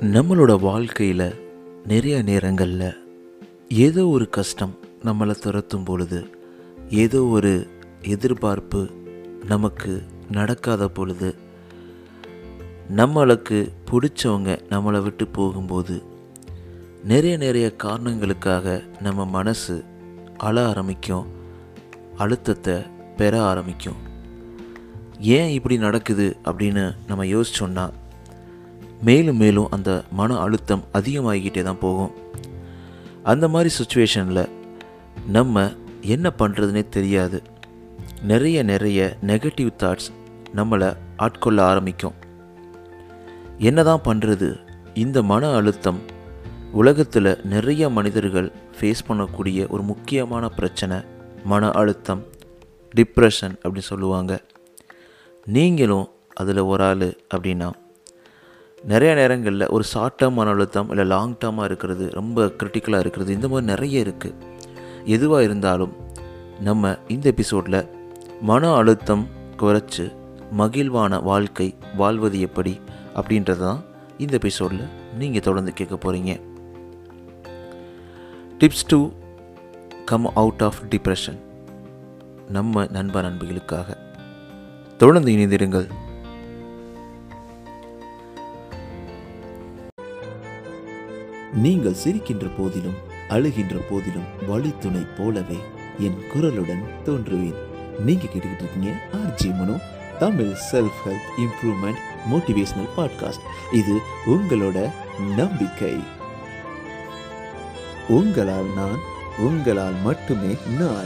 நம்மளோட வாழ்க்கையில் நிறைய நேரங்களில் ஏதோ ஒரு கஷ்டம் நம்மளை துரத்தும் பொழுது ஏதோ ஒரு எதிர்பார்ப்பு நமக்கு நடக்காத பொழுது நம்மளுக்கு பிடிச்சவங்க நம்மளை விட்டு போகும்போது நிறைய நிறைய காரணங்களுக்காக நம்ம மனசு அழ ஆரம்பிக்கும் அழுத்தத்தை பெற ஆரம்பிக்கும் ஏன் இப்படி நடக்குது அப்படின்னு நம்ம யோசிச்சோன்னா மேலும் மேலும் அந்த மன அழுத்தம் அதிகமாகிக்கிட்டே தான் போகும் அந்த மாதிரி சுச்சுவேஷனில் நம்ம என்ன பண்ணுறதுனே தெரியாது நிறைய நிறைய நெகட்டிவ் தாட்ஸ் நம்மளை ஆட்கொள்ள ஆரம்பிக்கும் என்ன தான் பண்ணுறது இந்த மன அழுத்தம் உலகத்தில் நிறைய மனிதர்கள் ஃபேஸ் பண்ணக்கூடிய ஒரு முக்கியமான பிரச்சனை மன அழுத்தம் டிப்ரெஷன் அப்படின்னு சொல்லுவாங்க நீங்களும் அதில் ஒரு ஆள் அப்படின்னா நிறைய நேரங்களில் ஒரு ஷார்ட் டேர்ம் மன அழுத்தம் இல்லை லாங் டேர்மாக இருக்கிறது ரொம்ப கிரிட்டிக்கலாக இருக்கிறது இந்த மாதிரி நிறைய இருக்குது எதுவாக இருந்தாலும் நம்ம இந்த எபிசோடில் மன அழுத்தம் குறைச்சி மகிழ்வான வாழ்க்கை வாழ்வது எப்படி அப்படின்றது தான் இந்த எபிசோடில் நீங்கள் தொடர்ந்து கேட்க போகிறீங்க tips to come out of depression நம்ம நண்ப நண்பிகளுக்காக தொடர்ந்து இணைந்திருங்கள் நீங்கள் சிரிக்கின்ற போதிலும் அழுகின்ற போதிலும் வழித்துணை போலவே என் குரலுடன் தோன்றுவேன் நீங்க கேட்டுக்கிட்டு இருக்கீங்க RJ Mano Tamil self help improvement motivational podcast இது உங்களோட நம்பிக்கை உங்களால் நான் உங்களால் மட்டுமே நான்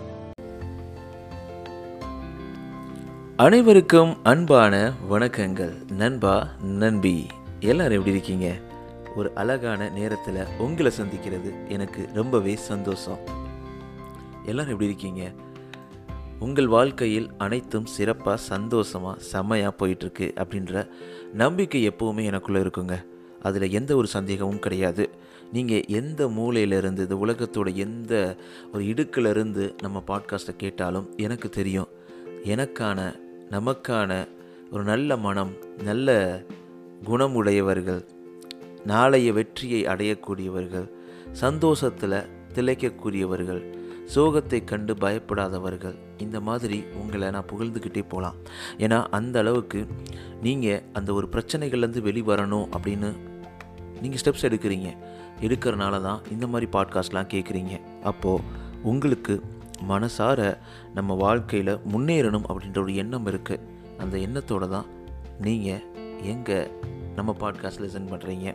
அனைவருக்கும் அன்பான வணக்கங்கள் நண்பா நண்பி எல்லாரும் எப்படி இருக்கீங்க ஒரு அழகான நேரத்தில் உங்களை சந்திக்கிறது எனக்கு ரொம்பவே சந்தோஷம் எல்லாரும் எப்படி இருக்கீங்க உங்கள் வாழ்க்கையில் அனைத்தும் சிறப்பாக சந்தோஷமாக செம்மையாக போயிட்டுருக்கு அப்படின்ற நம்பிக்கை எப்போவுமே எனக்குள்ளே இருக்குங்க அதில் எந்த ஒரு சந்தேகமும் கிடையாது நீங்கள் எந்த மூலையிலிருந்து இந்த உலகத்தோட எந்த ஒரு இடுக்கிலிருந்து நம்ம பாட்காஸ்ட்டை கேட்டாலும் எனக்கு தெரியும் எனக்கான நமக்கான ஒரு நல்ல மனம் நல்ல குணமுடையவர்கள் நாளைய வெற்றியை அடையக்கூடியவர்கள் சந்தோஷத்தில் திளைக்கக்கூடியவர்கள் சோகத்தை கண்டு பயப்படாதவர்கள் இந்த மாதிரி உங்களை நான் புகழ்ந்துக்கிட்டே போகலாம் ஏன்னா அந்த அளவுக்கு நீங்கள் அந்த ஒரு பிரச்சனைகள்லேருந்து வெளிவரணும் அப்படின்னு நீங்கள் ஸ்டெப்ஸ் எடுக்கிறீங்க எடுக்கிறனால தான் இந்த மாதிரி பாட்காஸ்ட்லாம் கேட்குறீங்க அப்போது உங்களுக்கு மனசார நம்ம வாழ்க்கையில் முன்னேறணும் அப்படின்ற ஒரு எண்ணம் இருக்குது அந்த எண்ணத்தோடு தான் நீங்கள் எங்கே நம்ம பாட்காஸ்ட் லிசன் பண்ணுறீங்க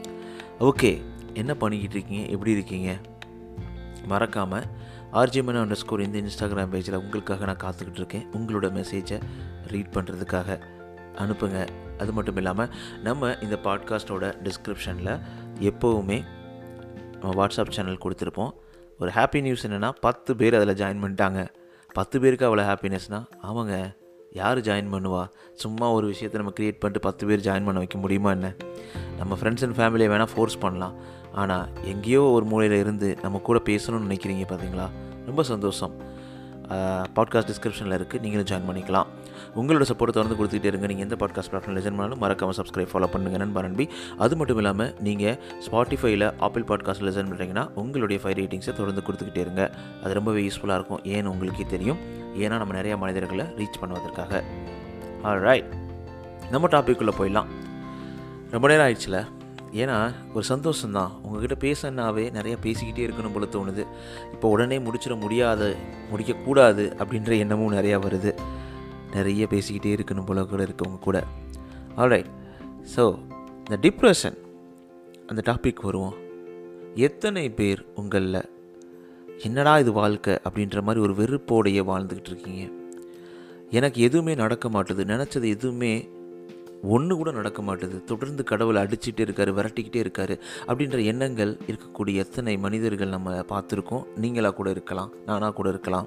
ஓகே என்ன பண்ணிக்கிட்டு இருக்கீங்க எப்படி இருக்கீங்க மறக்காமல் ஆர்ஜிமன் அண்டர் ஸ்கோர் இந்த இன்ஸ்டாகிராம் பேஜில் உங்களுக்காக நான் காத்துக்கிட்டு இருக்கேன் உங்களோட மெசேஜை ரீட் பண்ணுறதுக்காக அனுப்புங்க அது மட்டும் இல்லாமல் நம்ம இந்த பாட்காஸ்ட்டோட டிஸ்கிரிப்ஷனில் எப்போவுமே நம்ம வாட்ஸ்அப் சேனல் கொடுத்துருப்போம் ஒரு ஹாப்பி நியூஸ் என்னென்னா பத்து பேர் அதில் ஜாயின் பண்ணிட்டாங்க பத்து பேருக்கு அவ்வளோ ஹாப்பினஸ்னால் அவங்க யார் ஜாயின் பண்ணுவா சும்மா ஒரு விஷயத்தை நம்ம க்ரியேட் பண்ணிட்டு பத்து பேர் ஜாயின் பண்ண வைக்க முடியுமா என்ன நம்ம ஃப்ரெண்ட்ஸ் அண்ட் ஃபேமிலியை வேணால் ஃபோர்ஸ் பண்ணலாம் ஆனால் எங்கேயோ ஒரு மூலையில் இருந்து நம்ம கூட பேசணும்னு நினைக்கிறீங்க பார்த்தீங்களா ரொம்ப சந்தோஷம் பாட்காஸ்ட் டிஸ்கிரிப்ஷனில் இருக்குது நீங்களும் ஜாயின் பண்ணிக்கலாம் உங்களோட சப்போர்ட் தொடர்ந்து கொடுத்துக்கிட்டே இருங்க நீங்கள் எந்த பாட்காஸ்ட் பிளாட்ஃபார்ம் லிசன் பண்ணாலும் மறக்காமல் சப்ஸ்கிரைப் ஃபாலோ பண்ணுங்கள் நண்பா நண்பி அது மட்டும் இல்லாமல் நீங்கள் ஸ்பாட்டிஃபைல ஆப்பிள் பாட்காஸ்ட் லிசன் பண்ணுறீங்கன்னா உங்களுடைய ஃபைவ் ரேட்டிங்ஸை தொடர்ந்து கொடுத்துக்கிட்டே இருங்க அது ரொம்பவே யூஸ்ஃபுல்லாக இருக்கும் ஏன்னு உங்களுக்கே தெரியும் ஏன்னா நம்ம நிறையா மனிதர்களை ரீச் பண்ணுவதற்காக ரைட் நம்ம டாபிக்குள்ளே போயிடலாம் ரொம்ப நேரம் ஆயிடுச்சுல ஏன்னா ஒரு சந்தோஷம்தான் உங்ககிட்ட பேசினாவே நிறையா பேசிக்கிட்டே இருக்கணும் போல தோணுது இப்போ உடனே முடிச்சிட முடியாது முடிக்கக்கூடாது அப்படின்ற எண்ணமும் நிறையா வருது நிறைய பேசிக்கிட்டே இருக்கணும் போல கூட இருக்கு உங்க கூட ஆல்ரைட் ஸோ இந்த டிப்ரெஷன் அந்த டாபிக் வருவோம் எத்தனை பேர் உங்களில் என்னடா இது வாழ்க்கை அப்படின்ற மாதிரி ஒரு வெறுப்போடையே வாழ்ந்துக்கிட்டு இருக்கீங்க எனக்கு எதுவுமே நடக்க மாட்டுது நினச்சது எதுவுமே ஒன்று கூட நடக்க மாட்டுது தொடர்ந்து கடவுளை அடிச்சுட்டே இருக்காரு விரட்டிக்கிட்டே இருக்காரு அப்படின்ற எண்ணங்கள் இருக்கக்கூடிய எத்தனை மனிதர்கள் நம்ம பார்த்துருக்கோம் நீங்களாக கூட இருக்கலாம் நானாக கூட இருக்கலாம்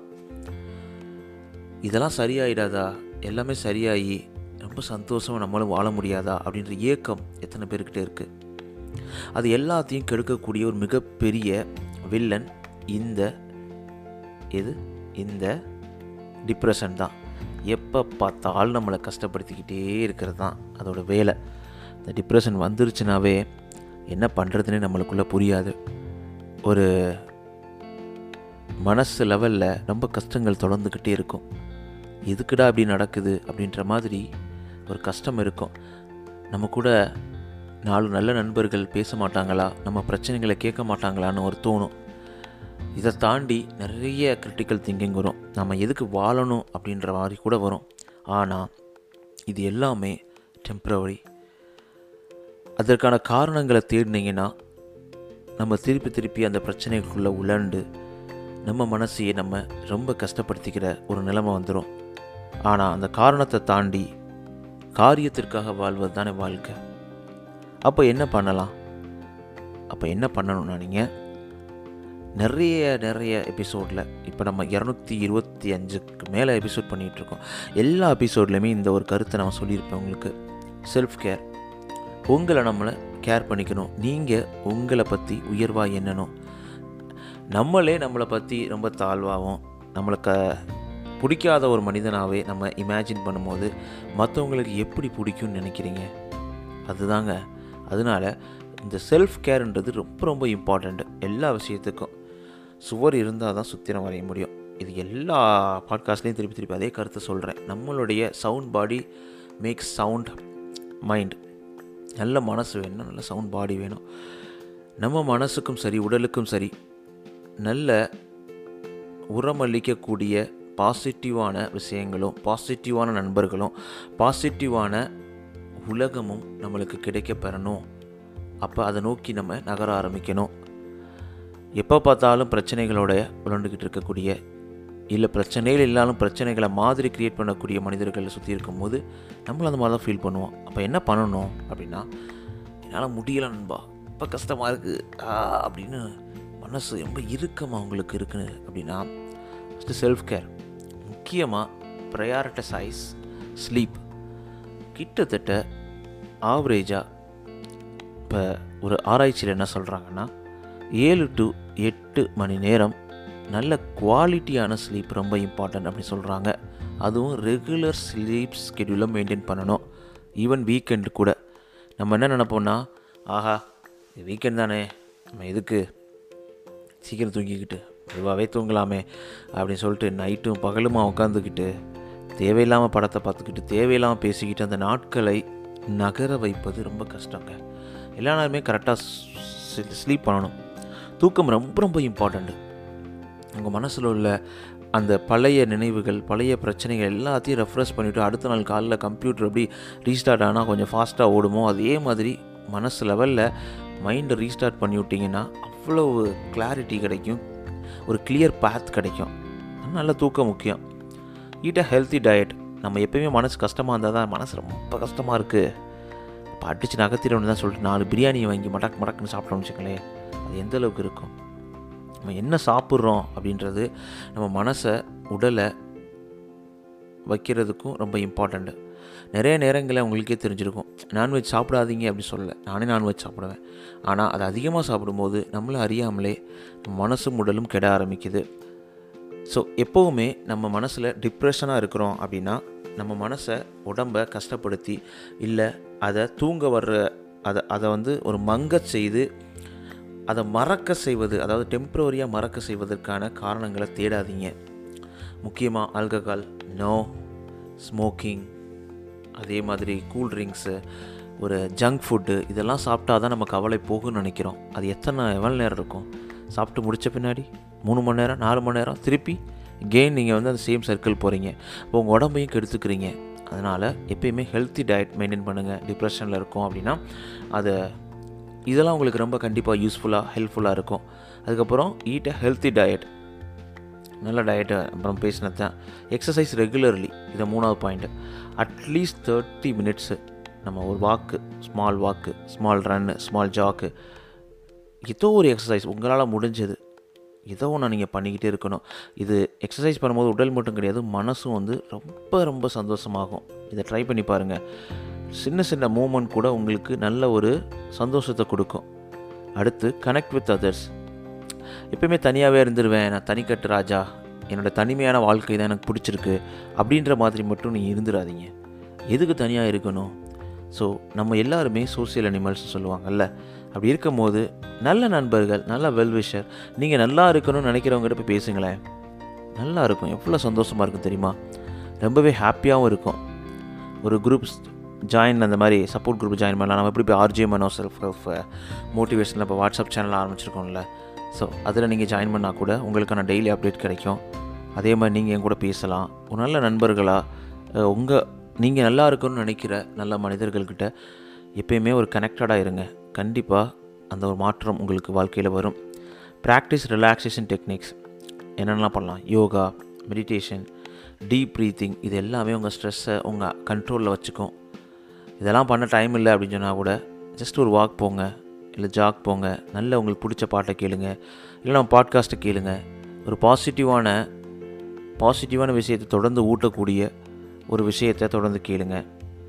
இதெல்லாம் சரியாயிடாதா எல்லாமே சரியாகி ரொம்ப சந்தோஷமாக நம்மளும் வாழ முடியாதா அப்படின்ற ஏக்கம் எத்தனை பேர்கிட்ட இருக்குது அது எல்லாத்தையும் கெடுக்கக்கூடிய ஒரு மிகப்பெரிய வில்லன் இந்த எது இந்த டிப்ரெஷன் தான் எப்போ பார்த்தாலும் நம்மளை கஷ்டப்படுத்திக்கிட்டே இருக்கிறது தான் அதோட வேலை இந்த டிப்ரெஷன் வந்துருச்சுனாவே என்ன பண்ணுறதுனே நம்மளுக்குள்ளே புரியாது ஒரு மனசு லெவலில் ரொம்ப கஷ்டங்கள் தொடர்ந்துக்கிட்டே இருக்கும் எதுக்குடா இப்படி நடக்குது அப்படின்ற மாதிரி ஒரு கஷ்டம் இருக்கும் நம்ம கூட நாலு நல்ல நண்பர்கள் பேச மாட்டாங்களா நம்ம பிரச்சனைகளை கேட்க மாட்டாங்களான்னு ஒரு தோணும் இதை தாண்டி நிறைய கிரிட்டிக்கல் திங்கிங் வரும் நம்ம எதுக்கு வாழணும் அப்படின்ற மாதிரி கூட வரும் ஆனால் இது எல்லாமே டெம்ப்ரவரி அதற்கான காரணங்களை தேடினீங்கன்னா நம்ம திருப்பி திருப்பி அந்த பிரச்சனைக்குள்ளே உழண்டு நம்ம மனசையே நம்ம ரொம்ப கஷ்டப்படுத்திக்கிற ஒரு நிலைமை வந்துடும் ஆனால் அந்த காரணத்தை தாண்டி காரியத்திற்காக வாழ்வது தானே வாழ்க்கை அப்போ என்ன பண்ணலாம் அப்போ என்ன பண்ணணும்னா நீங்கள் நிறைய நிறைய எபிசோடில் இப்போ நம்ம இரநூத்தி இருபத்தி அஞ்சுக்கு மேலே எபிசோட் பண்ணிகிட்ருக்கோம் எல்லா எபிசோட்லையுமே இந்த ஒரு கருத்தை நான் சொல்லியிருப்பேன் உங்களுக்கு செல்ஃப் கேர் உங்களை நம்மளை கேர் பண்ணிக்கணும் நீங்கள் உங்களை பற்றி உயர்வாக எண்ணணும் நம்மளே நம்மளை பற்றி ரொம்ப தாழ்வாகவும் நம்மளுக்கு பிடிக்காத ஒரு மனிதனாகவே நம்ம இமேஜின் பண்ணும்போது மற்றவங்களுக்கு எப்படி பிடிக்கும்னு நினைக்கிறீங்க அதுதாங்க அதனால் இந்த செல்ஃப் கேர்ன்றது ரொம்ப ரொம்ப இம்பார்ட்டண்ட் எல்லா விஷயத்துக்கும் சுவர் இருந்தால் தான் சுத்திரம் வரைய முடியும் இது எல்லா பாட்காஸ்ட்லேயும் திருப்பி திருப்பி அதே கருத்தை சொல்கிறேன் நம்மளுடைய sound body makes sound mind நல்ல மனசு வேணும் நல்ல சவுண்ட் பாடி வேணும் நம்ம மனசுக்கும் சரி உடலுக்கும் சரி நல்ல உரமளிக்கக்கூடிய பாசிட்டிவான விஷயங்களும் பாசிட்டிவான நண்பர்களும் பாசிட்டிவான உலகமும் நம்மளுக்கு கிடைக்க பெறணும் அப்போ அதை நோக்கி நம்ம நகர ஆரம்பிக்கணும் எப்போ பார்த்தாலும் பிரச்சனைகளோட உழண்டுக்கிட்டு இருக்கக்கூடிய இல்லை பிரச்சனைகள் இல்லாலும் பிரச்சனைகளை மாதிரி க்ரியேட் பண்ணக்கூடிய மனிதர்களை சுற்றி இருக்கும்போது நம்மளும் அந்த மாதிரி தான் ஃபீல் பண்ணுவோம் அப்போ என்ன பண்ணணும் அப்படின்னா என்னால் முடியல நண்பா ரொம்ப கஷ்டமாக இருக்குது அப்படின்னு மனசு ரொம்ப இறுக்கமாக உங்களுக்கு இருக்குது அப்படின்னா ஃபஸ்ட்டு செல்ஃப் கேர் முக்கியமாக ப்ரையாரிட்டசைஸ் ஸ்லீப் கிட்டத்தட்ட ஆவரேஜாக இப்போ ஒரு ஆராய்ச்சியில் என்ன சொல்கிறாங்கன்னா ஏழு டு எட்டு மணி நேரம் நல்ல குவாலிட்டியான ஸ்லீப் ரொம்ப இம்பார்ட்டன்ட் அப்படி சொல்கிறாங்க அதுவும் ரெகுலர் ஸ்லீப் ஸ்கெடியூலை மெயின்டைன் பண்ணணும் ஈவன் வீக்கெண்டு கூட நம்ம என்ன நினைப்போம்னா ஆஹா வீக்கெண்ட் தானே நம்ம எதுக்கு சீக்கிரம் தூங்கிக்கிட்டு மெதுவாகவே தூங்கலாமே அப்படின்னு சொல்லிட்டு நைட்டும் பகலுமா உட்காந்துக்கிட்டு தேவையில்லாமல் படத்தை பார்த்துக்கிட்டு தேவையில்லாமல் பேசிக்கிட்டு அந்த நாட்களை நகர வைப்பது ரொம்ப கஷ்டங்க எல்லா நேரமே கரெக்டாக ஸ்லீப் பண்ணணும் தூக்கம் ரொம்ப ரொம்ப இம்பார்ட்டண்ட்டு உங்கள் மனசில் உள்ள அந்த பழைய நினைவுகள் பழைய பிரச்சனைகள் எல்லாத்தையும் ரெஃப்ரெஷ் பண்ணிவிட்டு அடுத்த நாள் காலைல கம்ப்யூட்டர் எப்படி ரீஸ்டார்ட் ஆனால் கொஞ்சம் ஃபாஸ்ட்டாக ஓடுமோ அதே மாதிரி மனசு லெவலில் மைண்டை ரீஸ்டார்ட் பண்ணி விட்டிங்கன்னா அவ்வளோ கிளாரிட்டி கிடைக்கும் ஒரு கிளியர் பாத் கிடைக்கும் நல்ல தூக்கம் முக்கியம் ஈட் அ ஹெல்த்தி டயட் நம்ம எப்பயுமே மனசு கஷ்டமாக இருந்தால் தான் மனசு ரொம்ப கஷ்டமாக இருக்குது இப்போ அடித்து நகர்த்திடணும்னு தான் சொல்லிட்டு நாலு பிரியாணியை வாங்கி மடக்கு மடக்குன்னு சாப்பிட்டோம்னு வச்சுக்கங்களேன் அது எந்த அளவுக்கு இருக்கும் நம்ம என்ன சாப்பிட்றோம் அப்படின்றது நம்ம மனசை உடலை வைக்கிறதுக்கும் ரொம்ப இம்பார்ட்டண்ட்டு நிறைய நேரங்களில் உங்களுக்கே தெரிஞ்சிருக்கும் நான்வெஜ் சாப்பிடாதீங்க அப்படி சொல்லலை நானே நான்வெஜ் சாப்பிடுவேன் ஆனால் அது அதிகமாக சாப்பிடும்போது நம்மளை அறியாமலே மனசும் உடலும் கெட ஆரம்பிக்குது ஸோ எப்போவுமே நம்ம மனசில் டிப்ரெஷனாக இருக்கிறோம் அப்படின்னா நம்ம மனசை உடம்பை கஷ்டப்படுத்தி இல்லை அதை தூங்க வர்ற அதை அதை வந்து ஒரு மங்கச் செய்து அதை மறக்க செய்வது அதாவது டெம்ப்ரவரியாக மறக்க செய்வதற்கான காரணங்களை தேடாதீங்க முக்கியமாக ஆல்கஹால் நோ ஸ்மோக்கிங் அதே மாதிரி கூல் ட்ரிங்க்ஸு ஒரு ஜங்க் ஃபுட்டு இதெல்லாம் சாப்பிட்டா தான் நம்ம கவலை போகும்னு நினைக்கிறோம் அது எத்தனை எவ்வளோ நேரம் இருக்கும் சாப்பிட்டு முடித்த பின்னாடி மூணு மணி நேரம் நாலு மணி நேரம் திருப்பி கெயின் நீங்கள் வந்து அந்த சேம் சர்க்கிள் போகிறீங்க இப்போ உங்கள் உடம்பையும் கெடுத்துக்கிறீங்க அதனால் எப்பயுமே ஹெல்த்தி டயட் மெயின்டைன் பண்ணுங்கள் டிப்ரெஷனில் இருக்கோம் அப்படின்னா அதை இதெல்லாம் உங்களுக்கு ரொம்ப கண்டிப்பாக யூஸ்ஃபுல்லாக ஹெல்ப்ஃபுல்லாக இருக்கும் அதுக்கப்புறம் ஈட் அ ஹெல்த்தி டயட் நல்ல டயட்டு அப்புறம் பேசினது தான் எக்ஸசைஸ் ரெகுலர்லி இதை மூணாவது பாயிண்ட்டு அட்லீஸ்ட் தேர்ட்டி மினிட்ஸு நம்ம ஒரு வாக்கு ஸ்மால் வாக்கு ஸ்மால் ரன்னு ஸ்மால் ஜாக்கு ஏதோ ஒரு எக்ஸசைஸ் உங்களால் முடிஞ்சது ஏதோ ஒன்று நீங்கள் பண்ணிக்கிட்டே இருக்கணும் இது எக்ஸசைஸ் பண்ணும்போது உடல் மட்டும் கிடையாது மனசும் வந்து ரொம்ப ரொம்ப சந்தோஷமாகும் இதை ட்ரை பண்ணி பாருங்கள் சின்ன சின்ன மூமெண்ட் கூட உங்களுக்கு நல்ல ஒரு சந்தோஷத்தை கொடுக்கும் அடுத்து கனெக்ட் வித் அதர்ஸ் எப்பயுமே தனியாகவே இருந்துருவேன் நான் தனிக்கட்டு ராஜா என்னோடய தனிமையான வாழ்க்கை தான் எனக்கு பிடிச்சிருக்கு அப்படின்ற மாதிரி மட்டும் நீங்கள் இருந்துடாதீங்க எதுக்கு தனியாக இருக்கணும் ஸோ நம்ம எல்லாருமே சோசியல் அனிமல்ஸ் சொல்லுவாங்கல்ல அப்படி இருக்கும்போது நல்ல நண்பர்கள் நல்ல வெல்விஷர் நீங்கள் நல்லா இருக்கணும்னு நினைக்கிறவங்ககிட்ட போய் பேசுங்களேன் நல்லா இருக்கும் எவ்வளோ சந்தோஷமாக இருக்கும் தெரியுமா ரொம்பவே ஹாப்பியாகவும் இருக்கும் ஒரு குரூப் ஜாயின் அந்த மாதிரி சப்போர்ட் குரூப் ஜாயின் பண்ணலாம் நம்ம எப்படி போய் ஆர்ஜே மனோ செல்ஃப் ஹெல்ப் மோட்டிவேஷனில் இப்போ வாட்ஸ்அப் சேனல் ஆரம்பிச்சிருக்கோம்ல ஸோ அதில் நீங்கள் ஜாயின் பண்ணால் கூட உங்களுக்கான டெய்லி அப்டேட் கிடைக்கும் அதே மாதிரி நீங்கள் என் கூட பேசலாம் ஒரு நல்ல நண்பர்களாக உங்கள் நீங்கள் நல்லா இருக்கணும்னு நினைக்கிற நல்ல மனிதர்கள்கிட்ட எப்பயுமே ஒரு கனெக்டடாக இருங்க கண்டிப்பாக அந்த ஒரு மாற்றம் உங்களுக்கு வாழ்க்கையில் வரும் ப்ராக்டிஸ் ரிலாக்ஸேஷன் டெக்னிக்ஸ் என்னென்னலாம் பண்ணலாம் யோகா மெடிடேஷன் டீப் ப்ரீத்திங் இது எல்லாமே உங்கள் ஸ்ட்ரெஸ்ஸை உங்கள் கண்ட்ரோலில் வச்சுக்கும் இதெல்லாம் பண்ண டைம் இல்லை அப்படின்னு சொன்னால் கூட ஜஸ்ட் ஒரு வாக் போங்க இல்லை ஜாக் போங்க நல்ல உங்களுக்கு பிடிச்ச பாட்டை கேளுங்க இல்லை நம்ம பாட்காஸ்ட்டை கேளுங்க ஒரு பாசிட்டிவான பாசிட்டிவான விஷயத்தை தொடர்ந்து ஊட்டக்கூடிய ஒரு விஷயத்தை தொடர்ந்து கேளுங்க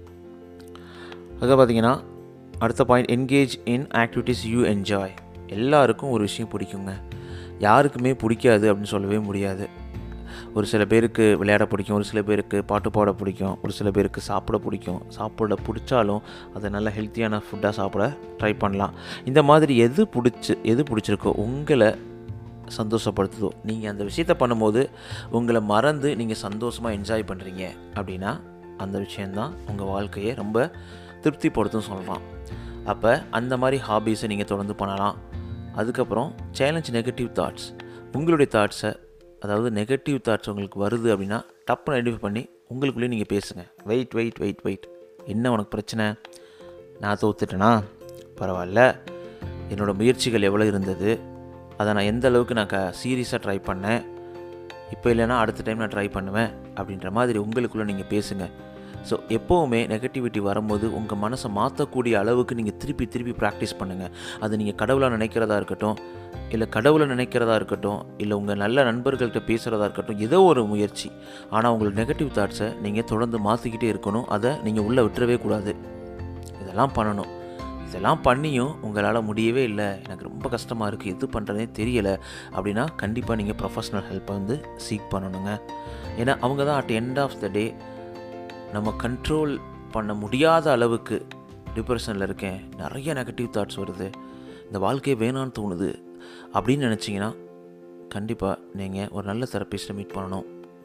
அதுக்காக பார்த்தீங்கன்னா அடுத்த point engage in activities you enjoy எல்லாருக்கும் ஒரு விஷயம் பிடிக்குங்க யாருக்குமே பிடிக்காது அப்படின்னு சொல்லவே முடியாது ஒரு சில பேருக்கு விளையாட பிடிக்கும் ஒரு சில பேருக்கு பாட்டு பாட பிடிக்கும் ஒரு சில பேருக்கு சாப்பிட பிடிக்கும் சாப்பிட பிடிச்சாலும் அதை நல்ல ஹெல்த்தியான ஃபுட்டாக சாப்பிட ட்ரை பண்ணலாம் இந்த மாதிரி எது பிடிச்சி எது பிடிச்சிருக்கோ உங்களை சந்தோஷப்படுத்துதோ நீங்கள் அந்த விஷயத்த பண்ணும்போது உங்களை மறந்து நீங்கள் சந்தோஷமாக என்ஜாய் பண்ணுறீங்க அப்படின்னா அந்த விஷயந்தான் உங்கள் வாழ்க்கையை ரொம்ப திருப்திப்படுத்தும் சொல்லலாம் அப்போ அந்த மாதிரி ஹாபீஸை நீங்கள் தொடர்ந்து பண்ணலாம் அதுக்கப்புறம் சேலஞ்ச் நெகட்டிவ் தாட்ஸ் உங்களுடைய தாட்ஸை அதாவது நெகட்டிவ் தாட்ஸ் உங்களுக்கு வருது அப்படின்னா டப்புன்னு ஐடென்டிஃபை பண்ணி உங்களுக்குள்ளேயே நீங்கள் பேசுங்க வெயிட் வெயிட் வெயிட் வெயிட் என்ன உனக்கு பிரச்சனை நான் தோத்துட்டேனா பரவாயில்ல என்னோடய முயற்சிகள் எவ்வளோ இருந்தது அதை நான் எந்த அளவுக்கு நான் க சீரியஸாக ட்ரை பண்ணேன் இப்போ இல்லைன்னா அடுத்த டைம் நான் ட்ரை பண்ணுவேன் அப்படின்ற மாதிரி உங்களுக்குள்ளே நீங்கள் பேசுங்க ஸோ எப்போவுமே நெகட்டிவிட்டி வரும்போது உங்கள் மனசை மாற்றக்கூடிய அளவுக்கு நீங்கள் திருப்பி திருப்பி ப்ராக்டிஸ் பண்ணுங்கள் அது நீங்கள் கடவுளாக நினைக்கிறதா இருக்கட்டும் இல்லை கடவுளை நினைக்கிறதா இருக்கட்டும் இல்லை உங்கள் நல்ல நண்பர்கள்ட்ட பேசுகிறதா இருக்கட்டும் ஏதோ ஒரு முயற்சி ஆனால் உங்களுக்கு நெகட்டிவ் தாட்ஸை நீங்கள் தொடர்ந்து மாற்றிக்கிட்டே இருக்கணும் அதை நீங்கள் உள்ளே விட்டுறவே கூடாது இதெல்லாம் பண்ணணும் இதெல்லாம் பண்ணியும் உங்களால் முடியவே இல்லை எனக்கு ரொம்ப கஷ்டமாக இருக்குது எது பண்ணுறதே தெரியலை அப்படின்னா கண்டிப்பாக நீங்கள் ப்ரொஃபஷ்னல் ஹெல்ப்பை வந்து சீக் பண்ணணுங்க ஏன்னா அவங்க தான் at end of the day நம்ம கண்ட்ரோல் பண்ண முடியாத அளவுக்கு டிப்ரெஷனில் இருக்கேன் நிறைய நெகட்டிவ் தாட்ஸ் வருது இந்த வாழ்க்கையை வேணான்னு தோணுது அப்படின்னு நினச்சிங்கன்னா கண்டிப்பாக நீங்கள் ஒரு நல்ல தெரப்பிஸ்ட்டை மீட் பண்ணணும்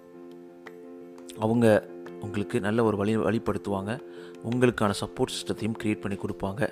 அவங்க உங்களுக்கு நல்ல ஒரு வழி வழிப்படுத்துவாங்க உங்களுக்கான சப்போர்ட் சிஸ்டத்தையும் க்ரியேட் பண்ணி கொடுப்பாங்க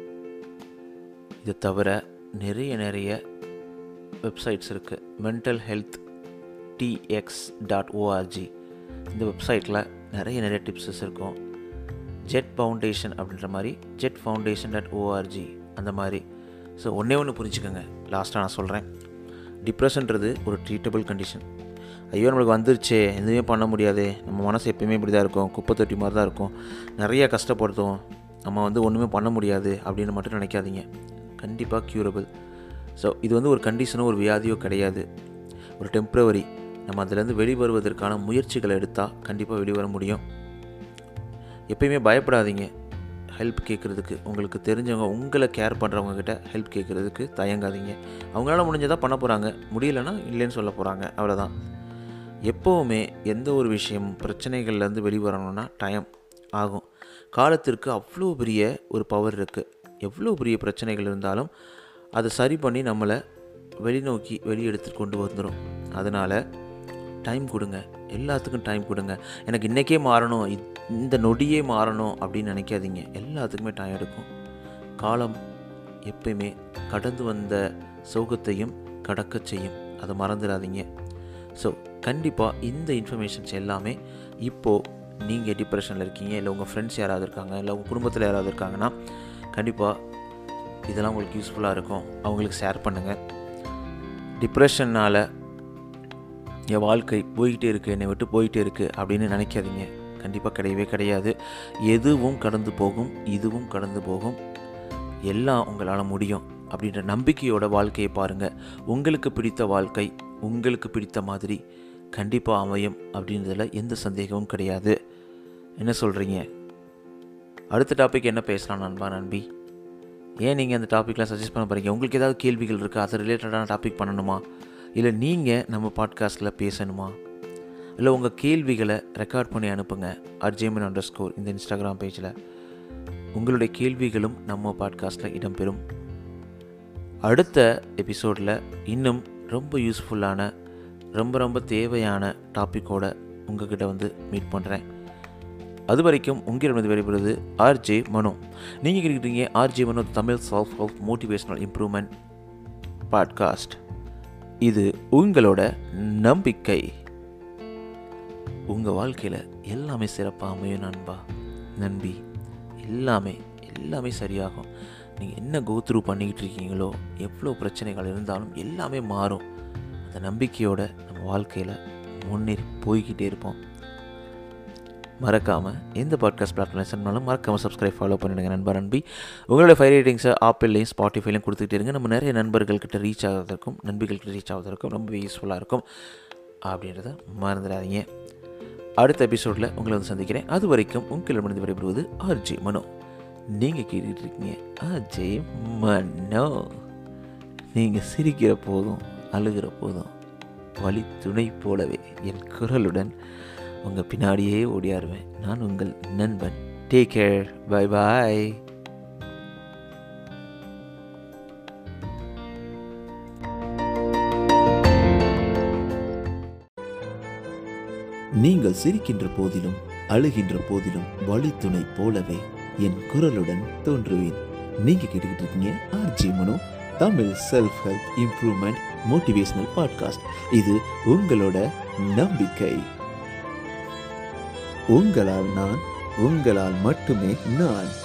இதை தவிர நிறைய நிறைய வெப்சைட்ஸ் இருக்குது mental health DX dot ORG இந்த வெப்சைட்டில் நிறைய நிறைய டிப்ஸஸ் இருக்கும் ஜெட் ஃபவுண்டேஷன் அப்படின்ற மாதிரி ஜெட் ஃபவுண்டேஷன் டாட் ஓஆர்ஜி அந்த மாதிரி ஸோ ஒன்றே ஒன்று புரிஞ்சுக்கோங்க லாஸ்ட்டாக நான் சொல்கிறேன் டிப்ரெஷன்றது ஒரு ட்ரீட்டபிள் கண்டிஷன் ஐயோ நம்மளுக்கு வந்துருச்சே எதுவுமே பண்ண முடியாது நம்ம மனசு எப்பயுமே இப்படி தான் இருக்கும் குப்பை தொட்டி மாதிரி தான் இருக்கும் நிறைய கஷ்டப்படுத்தும் நம்ம வந்து ஒன்றுமே பண்ண முடியாது அப்படின்னு மட்டும் நினைக்காதீங்க கண்டிப்பாக க்யூரபிள் ஸோ இது வந்து ஒரு கண்டிஷனோ ஒரு வியாதியோ கிடையாது ஒரு டெம்ப்ரவரி நம்ம அதிலேருந்து வெளிவருவதற்கான முயற்சிகளை எடுத்தால் கண்டிப்பாக வெளிவர முடியும் எப்பயுமே பயப்படாதீங்க ஹெல்ப் கேட்குறதுக்கு உங்களுக்கு தெரிஞ்சவங்க உங்களை கேர் பண்ணுறவங்க கிட்ட ஹெல்ப் கேட்குறதுக்கு தயங்காதீங்க அவங்களால முடிஞ்சதாக பண்ண போகிறாங்க முடியலன்னா இல்லைன்னு சொல்ல போகிறாங்க அவ்வளோதான் எப்போவுமே எந்த ஒரு விஷயம் பிரச்சனைகள்லேருந்து வெளிவரணும்னா டைம் ஆகும் காலத்திற்கு அவ்வளோ பெரிய ஒரு பவர் இருக்குது எவ்வளோ பெரிய பிரச்சனைகள் இருந்தாலும் அதை சரி பண்ணி நம்மளை வெளிநோக்கி வெளியெடுத்து கொண்டு வந்துடும் அதனால் டைம் கொடுங்க எல்லாத்துக்கும் டைம் கொடுங்க எனக்கு இன்றைக்கே மாறணும் இத்- இந்த நொடியே மாறணும் அப்படின்னு நினைக்காதீங்க எல்லாத்துக்குமே டைம் எடுக்கும் காலம் எப்பயுமே கடந்து வந்த சோகத்தையும் கடக்கச் செய்யும் அதை மறந்துடாதீங்க ஸோ கண்டிப்பாக இந்த இன்ஃபர்மேஷன்ஸ் எல்லாமே இப்போது நீங்கள் டிப்ரெஷனில் இருக்கீங்க இல்லை உங்கள் ஃப்ரெண்ட்ஸ் யாராவது இருக்காங்க இல்லை உங்கள் குடும்பத்தில் யாராவது இருக்காங்கன்னா கண்டிப்பாக இதெல்லாம் உங்களுக்கு யூஸ்ஃபுல்லாக இருக்கும் அவங்களுக்கு ஷேர் பண்ணுங்கள் டிப்ரெஷன்னால் என் வாழ்க்கை போய்கிட்டே இருக்குது என்னை விட்டு போயிட்டே இருக்குது அப்படின்னு நினைக்காதீங்க கண்டிப்பாக கிடையவே கிடையாது எதுவும் கடந்து போகும் இதுவும் கடந்து போகும் எல்லாம் உங்களால் முடியும் அப்படின்ற நம்பிக்கையோட வாழ்க்கையை பாருங்கள் உங்களுக்கு பிடித்த வாழ்க்கை உங்களுக்கு பிடித்த மாதிரி கண்டிப்பாக அமையும் அப்படின்றதுல எந்த சந்தேகமும் கிடையாது என்ன சொல்கிறீங்க அடுத்த டாபிக் என்ன பேசலாம் நண்பா நண்பி ஏன் நீங்கள் அந்த டாப்பிக்லாம் சஜஸ்ட் பண்ண போகிறீங்க உங்களுக்கு ஏதாவது கேள்விகள் இருக்கா அது ரிலேட்டடான டாபிக் பண்ணணுமா இல்லை நீங்கள் நம்ம பாட்காஸ்ட்டில் பேசணுமா இல்லை உங்கள் கேள்விகளை ரெக்கார்ட் பண்ணி அனுப்புங்க அர்ஜேமன் அண்டர் ஸ்கோர் இந்த இன்ஸ்டாகிராம் பேஜில் உங்களுடைய கேள்விகளும் நம்ம பாட்காஸ்ட்டில் இடம்பெறும் அடுத்த எபிசோடில் இன்னும் ரொம்ப யூஸ்ஃபுல்லான ரொம்ப ரொம்ப தேவையான டாப்பிக்கோட உங்ககிட்ட வந்து மீட் பண்ணுறேன் அது வரைக்கும் உங்களிடம் வெளிப்படுறது ஆர்ஜே மனோ நீங்கள் கேட்குறீங்க RJ Mano Tamil self help motivational improvement podcast இது உங்களோட நம்பிக்கை உங்கள் வாழ்க்கையில் எல்லாமே சிறப்பாக அமையும் நண்பா நண்பி எல்லாமே எல்லாமே சரியாகும் நீங்கள் என்ன கோத்ரூ பண்ணிக்கிட்டு இருக்கீங்களோ எவ்வளோ பிரச்சனைகள் இருந்தாலும் எல்லாமே மாறும் அந்த நம்பிக்கையோட நம்ம வாழ்க்கையில் முன்னேறி போய்கிட்டே இருப்போம் மறக்காமல் எந்த பாட்காஸ்ட் பிளாட்ஃபார்ம் சொன்னாலும் மறக்காமல் சப்ஸ்கிரைப் ஃபாலோ பண்ணிடுங்க நண்பர் நம்பி உங்களோட ஃபைவ் ரேட்டிங்ஸை ஆப்பிள்லையும் ஸ்பாட்டிஃபைலையும் கொடுத்துக்கிட்டே இருங்க நம்ம நிறைய நண்பர்கள்கிட்ட ரீச் ஆகிறதுக்கும் நண்பிகள்கிட்ட ரீச் ஆகிறதுக்கும் ரொம்ப யூஸ்ஃபுல்லாக இருக்கும் அப்படின்றத மறந்துடாதீங்க அடுத்த எபிசோடில் உங்களை வந்து சந்திக்கிறேன் அது வரைக்கும் உங்களிடமிருந்து விடைபெறுவது ஆர்ஜி மனோ நீங்கள் கேட்டுட்டு இருக்கீங்க ஆர்ஜே மனோ நீங்கள் சிரிக்கிற போதும் அழுகிற போதும் வழி துணை போலவே என் குரலுடன் உங்கள் பின்னாடியே ஓடியாருவேன் நான் உங்கள் நண்பன் டேக் கேர் பை பாய் நீங்கள் சிரிக்கின்ற போதிலும் அழுகின்ற போதிலும் வழித்துணை போலவே என் குரலுடன் தோன்றுவேன் நீங்க கேட்டுக்கிட்டு இருக்கீங்க RJ Mano Tamil self help improvement motivational podcast இது உங்களோட நம்பிக்கை உங்களால் நான் உங்களால் மட்டுமே நான்